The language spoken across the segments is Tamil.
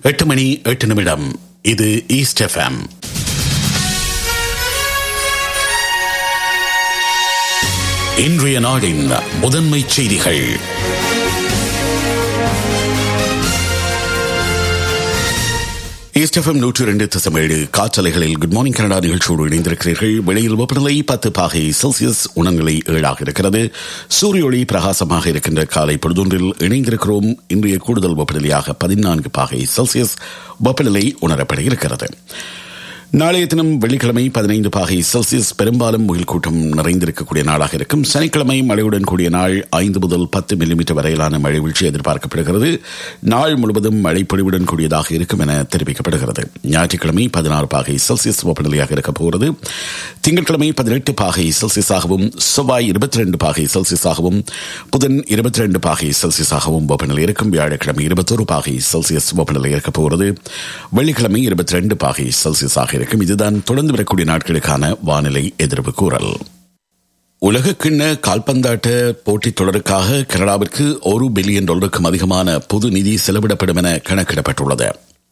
எட்டு மணி எட்டு நிமிடம் இது ஈஸ்ட் எஃப்எம் இன்றைய நாடின் முதன்மை செய்திகள் ஈஸ்ட் எஃப்எம் நூற்றி இரண்டு தசமேழு காற்றலைகளில் குட் மார்னிங் கனடா நிகழ்ச்சியோடு இணைந்திருக்கிறீர்கள் வெளியில் வெப்பநிலை பத்து பாகை செல்சியஸ் உணநிலை ஏழாக இருக்கிறது சூரிய ஒளி பிரகாசமாக இருக்கின்ற காலை பொழுதொன்றில் இணைந்திருக்கிறோம் இன்றைய கூடுதல் வெப்பநிலையாக பதினான்கு பாகை செல்சியஸ் வெப்பநிலை உணரப்பட இருக்கிறது நாளைய தினம் வெள்ளிக்கிழமை பதினைந்து பாகை செல்சியஸ் பெரும்பாலும் முகில் கூட்டம் நிறைந்திருக்கக்கூடிய நாளாக இருக்கும் சனிக்கிழமை மழையுடன் கூடிய நாள் ஐந்து முதல் பத்து மில்லிமீட்டர் வரையிலான மழை வீழ்ச்சி எதிர்பார்க்கப்படுகிறது நாள் முழுவதும் மழை பொழிவுடன் கூடியதாக இருக்கும் என தெரிவிக்கப்படுகிறது ஞாயிற்றுக்கிழமை பதினாறு பாகை செல்சியஸ் வெப்பநிலையாக இருக்கப் போகிறது திங்கட்கிழமை பதினெட்டு பாகை செல்சியஸாகவும் செவ்வாய் இருபத்தி ரெண்டு பாகை செல்சியஸாகவும் புதன் இருபத்தி ரெண்டு பாகை செல்சியஸாகவும் வெப்பநிலை இருக்கும் வியாழக்கிழமை இருபத்தொரு பாகை செல்சியஸ் வெப்பநிலை இருக்கப் போகிறது வெள்ளிக்கிழமை இருபத்தி ரெண்டு பாகை செல்சியஸாக இருக்கும் இதுதான் தொடர்ந்து வரக்கூடிய நாட்களுக்கான வானிலை எதிர்வு கூறல் உலக கிண்ண கால்பந்தாட்ட போட்டித் தொடருக்காக கனடாவிற்கு ஒரு பில்லியன் டாலருக்கும் அதிகமான பொது நிதி செலவிடப்படும் என கணக்கிடப்பட்டுள்ளது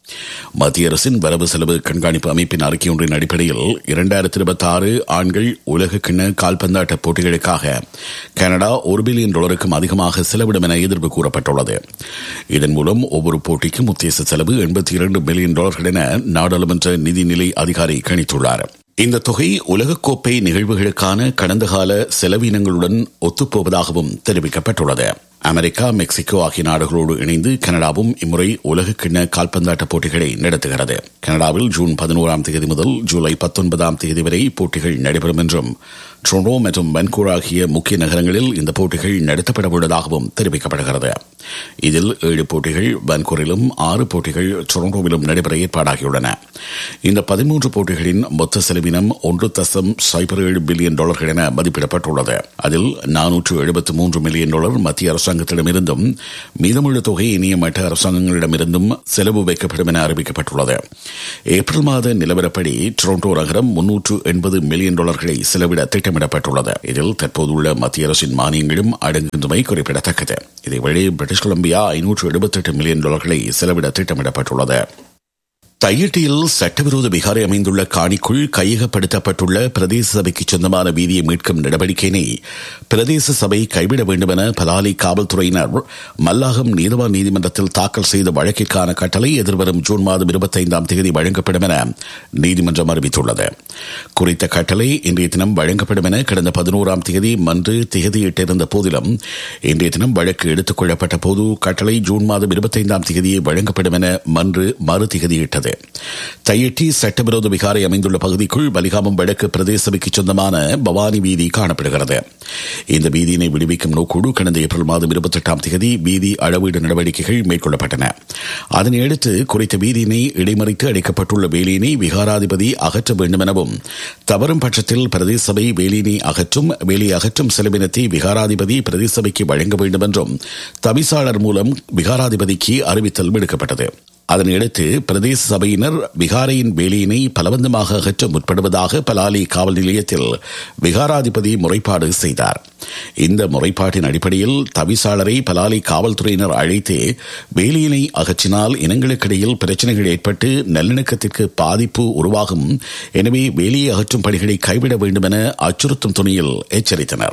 மத்திய அரசின் வரவு செலவு கண்காணிப்பு அமைப்பின் அறிக்கை ஒன்றின் அடிப்படையில் இரண்டாயிரத்தி இருபத்தி ஆறு ஆண்கள் உலக கிண்ண கால்பந்தாட்ட போட்டிகளுக்காக கனடா ஒரு பில்லியன் டாலருக்கும் அதிகமாக செலவிடும் என எதிர்ப்பு கூறப்பட்டுள்ளது இதன் மூலம் ஒவ்வொரு போட்டிக்கும் உத்தேச செலவு எண்பத்தி இரண்டு பில்லியன் டாலர்கள் என நாடாளுமன்ற நிதிநிலை அதிகாரி கணித்துள்ளார் இந்த தொகை உலகக்கோப்பை நிகழ்வுகளுக்கான கடந்த கால செலவினங்களுடன் ஒத்துப்போவதாகவும் தெரிவிக்கப்பட்டுள்ளது அமெரிக்கா மெக்சிகோ ஆகிய நாடுகளோடு இணைந்து கனடாவும் இம்முறை உலக கிண்ண கால்பந்தாட்ட போட்டிகளை நடத்துகிறது கனடாவில் ஜூன் பதினோராம் தேதி முதல் ஜூலை பத்தொன்பதாம் தேதி வரை போட்டிகள் நடைபெறும் என்றும் ட்ரோனோ மற்றும் வென்கூர் ஆகிய முக்கிய நகரங்களில் இந்த போட்டிகள் நடத்தப்பட உள்ளதாகவும் தெரிவிக்கப்படுகிறது இதில் ஏழு போட்டிகள் வென்கூரிலும் ஆறு போட்டிகள் டொரண்டோவிலும் நடைபெற ஏற்பாடாகியுள்ளன இந்த பதிமூன்று போட்டிகளின் மொத்த செலவினம் ஒன்று தசம் சைபர் ஏழு பில்லியன் டாலர்கள் என மதிப்பிடப்பட்டுள்ளது அதில் நானூற்று எழுபத்து மூன்று மில்லியன் டாலர் மத்திய அரசாங்கத்திடமிருந்தும் மீதமுள்ள தொகை இனிய மற்ற அரசாங்கங்களிடமிருந்தும் செலவு வைக்கப்படும் என அறிவிக்கப்பட்டுள்ளது ஏப்ரல் மாத நிலவரப்படி டொரண்டோ நகரம் முன்னூற்று எண்பது மில்லியன் டாலர்களை செலவிட திட்டமிடப்பட்டுள்ளது இதில் தற்போதுள்ள மத்திய அரசின் மானியங்களும் அடங்குகின்றமை குறிப்பிடத்தக்கது இதேவேளை பிரிட்டிஷ் கொலம்பியா ஐநூற்று எழுபத்தெட்டு மில்லியன் டாலர்களை செலவிட திட்டமிடப்பட்டுள்ளது தையட்டியில் சட்டவிரோத விகாரை அமைந்துள்ள காணிக்குள் கையகப்படுத்தப்பட்டுள்ள பிரதேச சபைக்கு சொந்தமான வீதியை மீட்கும் நடவடிக்கையினை பிரதேச சபை கைவிட வேண்டும் என பலாலி காவல்துறையினர் மல்லாகம் நீதவான் நீதிமன்றத்தில் தாக்கல் செய்த வழக்கிற்கான கட்டளை எதிர்வரும் ஜூன் மாதம் இருபத்தைந்தாம் தேதி வழங்கப்படும் என நீதிமன்றம் அறிவித்துள்ளது குறித்த கட்டளை இன்றைய தினம் வழங்கப்படும் என கடந்த பதினோராம் தேதி மன்று திகதியிட்டிருந்த போதிலும் இன்றைய தினம் வழக்கு எடுத்துக் கொள்ளப்பட்ட போது கட்டளை ஜூன் மாதம் இருபத்தைந்தாம் தேதியை வழங்கப்படும் என மன்று மறு திகதியிட்டது தையட்டி சட்டவிரோத விகாரை அமைந்துள்ள பகுதிக்குள் பலிகாமம் வடக்கு பிரதேச சபைக்கு சொந்தமான பவானி வீதி காணப்படுகிறது இந்த வீதியினை விடுவிக்கும் நோக்கோடு கடந்த ஏப்ரல் மாதம் இருபத்தி எட்டாம் தேதி வீதி அளவீடு நடவடிக்கைகள் மேற்கொள்ளப்பட்டன அதனையடுத்து குறித்த வீதியினை இடைமறித்து அடைக்கப்பட்டுள்ள வேலியினை விகாராதிபதி அகற்ற வேண்டும் எனவும் தவறும் பட்சத்தில் பிரதேச சபை வேலியினை அகற்றும் வேலி அகற்றும் செலவினத்தை விகாராதிபதி பிரதேச சபைக்கு வழங்க வேண்டும் என்றும் தவிசாளர் மூலம் விகாராதிபதிக்கு அறிவித்தல் விடுக்கப்பட்டது அதனையடுத்து பிரதேச சபையினர் விகாரையின் வேலியினை பலவந்தமாக அகற்ற முற்படுவதாக பலாலி காவல் நிலையத்தில் விகாராதிபதி முறைப்பாடு செய்தார் இந்த முறைப்பாட்டின் அடிப்படையில் தவிசாளரை பலாலி காவல்துறையினர் அழைத்து வேலியினை அகற்றினால் இனங்களுக்கிடையில் பிரச்சனைகள் ஏற்பட்டு நல்லிணக்கத்திற்கு பாதிப்பு உருவாகும் எனவே வேலியை அகற்றும் பணிகளை கைவிட வேண்டும் என அச்சுறுத்தும் துணியில் எச்சரித்தனர்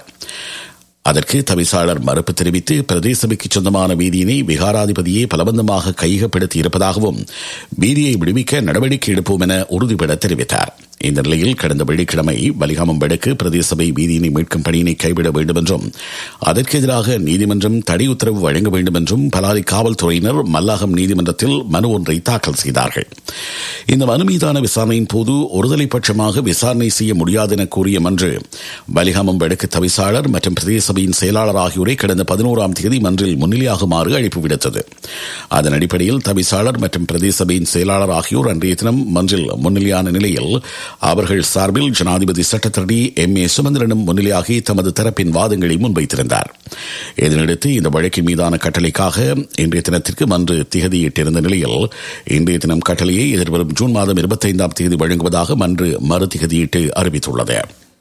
அதற்கு தவிசாளர் மறுப்பு தெரிவித்து பிரதேச சபைக்கு சொந்தமான வீதியினை விகாராதிபதியே பலபந்தமாக கையகப்படுத்தி இருப்பதாகவும் வீதியை விடுவிக்க நடவடிக்கை எடுப்போம் என உறுதிபட தெரிவித்தார் இந்த நிலையில் கடந்த வெள்ளிக்கிழமை பலிகாமம் வடக்கு பிரதேச சபை வீதியினை மீட்கும் பணியினை கைவிட வேண்டும் என்றும் அதற்கு எதிராக நீதிமன்றம் தடை உத்தரவு வழங்க வேண்டும் என்றும் பலாலி காவல்துறையினர் மல்லாகம் நீதிமன்றத்தில் மனு ஒன்றை தாக்கல் செய்தார்கள் இந்த மனு மீதான விசாரணையின் போது ஒருதலை பட்சமாக விசாரணை செய்ய முடியாது என கூறிய மன்று பலிகாமம் வடக்கு தவிசாளர் மற்றும் பிரதேச சபையின் செயலாளர் ஆகியோரை கடந்த பதினோராம் தேதி மன்றில் முன்னிலையாகுமாறு அழைப்பு விடுத்தது அதன் அடிப்படையில் தவிசாளர் மற்றும் பிரதேச சபையின் செயலாளர் ஆகியோர் அன்றைய தினம் மன்றில் முன்னிலையான நிலையில் அவர்கள் சார்பில் ஜனாதிபதி சட்டத்தரணி எம் ஏ சுமந்திரனும் முன்னிலையாகி தமது தரப்பின் வாதங்களை முன்வைத்திருந்தார் இதனையடுத்து இந்த வழக்கின் மீதான கட்டளைக்காக இன்றைய தினத்திற்கு மன்று திகதியிட்டிருந்த நிலையில் இன்றைய தினம் கட்டளையை எதிர்வரும் ஜூன் மாதம் இருபத்தைந்தாம் தேதி வழங்குவதாக மன்று மறு திகதியிட்டு அறிவித்துள்ளது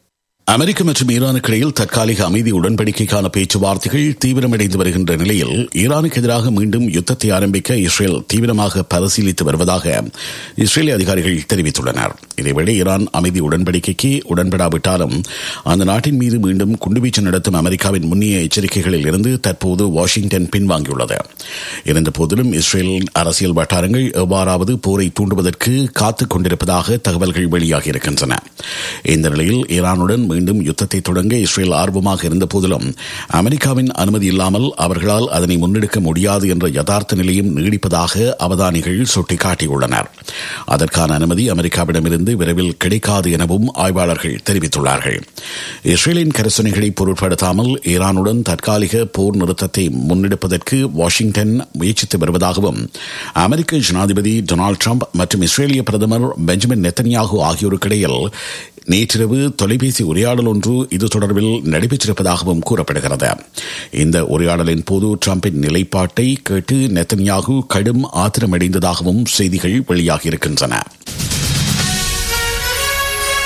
அமெரிக்க மற்றும் ஈரானுக்கு இடையில் தற்காலிக அமைதி உடன்படிக்கைக்கான பேச்சுவார்த்தைகள் தீவிரமடைந்து வருகின்ற நிலையில் ஈரானுக்கு எதிராக மீண்டும் யுத்தத்தை ஆரம்பிக்க இஸ்ரேல் தீவிரமாக பரிசீலித்து வருவதாக இஸ்ரேலிய அதிகாரிகள் தெரிவித்துள்ளனர் இதேவேளை ஈரான் அமைதி உடன்படிக்கைக்கு உடன்படாவிட்டாலும் அந்த நாட்டின் மீது மீண்டும் குண்டுவீச்சு நடத்தும் அமெரிக்காவின் முன்னிய எச்சரிக்கைகளில் இருந்து தற்போது வாஷிங்டன் பின்வாங்கியுள்ளது இருந்த போதிலும் இஸ்ரேலின் அரசியல் வட்டாரங்கள் எவ்வாறாவது போரை தூண்டுவதற்கு காத்துக் கொண்டிருப்பதாக தகவல்கள் வெளியாகியிருக்கின்றன இந்த நிலையில் ஈரானுடன் மீண்டும் யுத்தத்தை தொடங்க இஸ்ரேல் ஆர்வமாக இருந்த போதிலும் அமெரிக்காவின் அனுமதி இல்லாமல் அவர்களால் அதனை முன்னெடுக்க முடியாது என்ற யதார்த்த நிலையும் நீடிப்பதாக அவதானிகள் சுட்டிக்காட்டியுள்ளனர் அதற்கான அனுமதி அமெரிக்காவிடமிருந்து விரைவில் கிடைக்காது எனவும் ஆய்வாளர்கள் தெரிவித்துள்ளார்கள் இஸ்ரேலின் கரிசனைகளை பொருட்படுத்தாமல் ஈரானுடன் தற்காலிக போர் நிறுத்தத்தை முன்னெடுப்பதற்கு வாஷிங்டன் முயற்சித்து வருவதாகவும் அமெரிக்க ஜனாதிபதி டொனால்டு டிரம்ப் மற்றும் இஸ்ரேலிய பிரதமர் பெஞ்சமின் நெத்தன்யாகு ஆகியோருக்கிடையில் நேற்றிரவு தொலைபேசி உரையாடல் ஒன்று இது தொடர்பில் நடைபெற்றிருப்பதாகவும் கூறப்படுகிறது இந்த உரையாடலின் போது டிரம்பின் நிலைப்பாட்டை கேட்டு நெத்தன்யாகு கடும் ஆத்திரமடைந்ததாகவும் செய்திகள் வெளியாகியிருக்கின்றன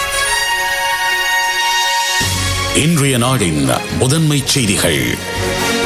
இன்றைய நாடின் முதன்மை செய்திகள்